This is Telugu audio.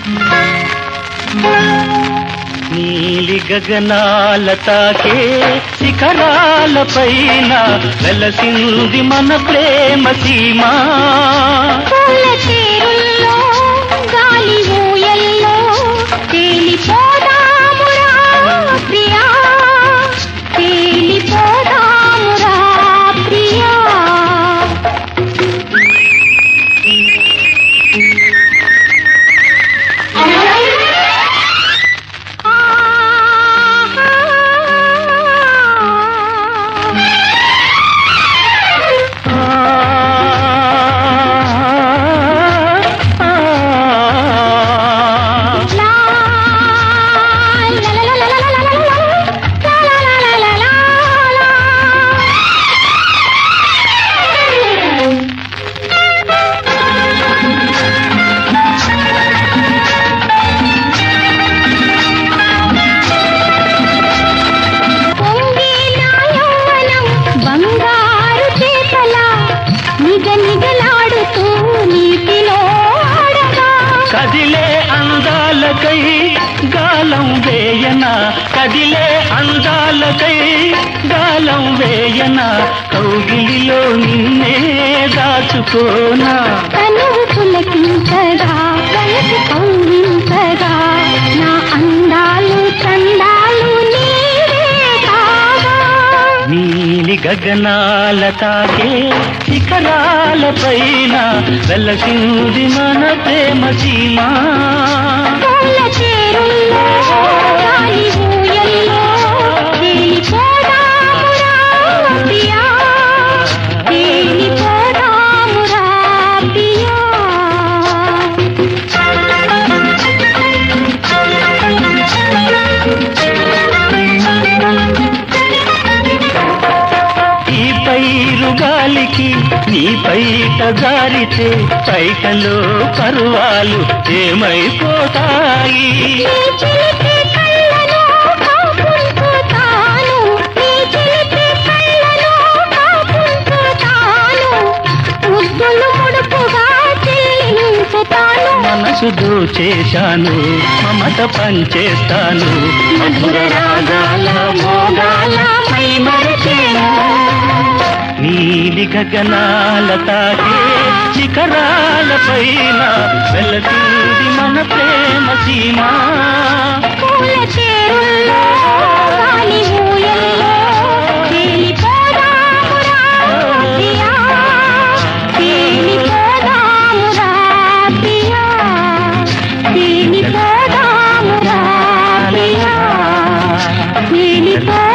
నీలి గగనాల తాకే శిఖరాల పైన వెలసింది మన ప్రేమ సీమా పూల చీరుల్లో గాలి ఊయల్లో తేలిపోదామురా ప్రియా తేలిపోదామురా ప్రియా లా లా లా లా లా లా లా లా లా లా లా పొంగే నా యౌవనం బంగారు చేపల నిగ నిగలాడుతూ నీటిలో ఆడగా కదిలే అందాలకై గాలం వేయన కదిలే అందాలకై గాలం వేయన కౌగిలిలో నిన్నే దాచుకోనా తనువు పులకించగా వయసు కౌగించగా నా అందాలు చందాలు నీవే కాగా నీలి గగనాల తాకే శిఖరాల పైన వెలసింది మన ప్రేమ సీమా పూల చేరుల్లో గాలి ఊయల్లో తేలిపోదామురా ప్రియా తేలిపోదామురా ప్రియా ఈ పైరు గాలికి నీ పైట జారితే పైటలో పరువాలు ఏమైపోతాయి నీ చిలిపి కళ్ళలో కాపుంచుతాను నీ చిలిపి కళ్ళలో కాపుంచుతాను ముద్దులు ముడుపుగా చెల్లించుతాను మనసు దోచేశాను మమత పంచేస్తాను మధుర రాగాల మోగాల మై మరచేను నీలి గగనాల తాకే శిఖరాల పైన వెలసింది మన ప్రేమ సీమా పూల చేరుల్లో గాలి ఊయల్లో తేలిపోదామురా ప్రియా తేలిపోదామురా ప్రియా తేలిపోదామురా ప్రియా తేలిపో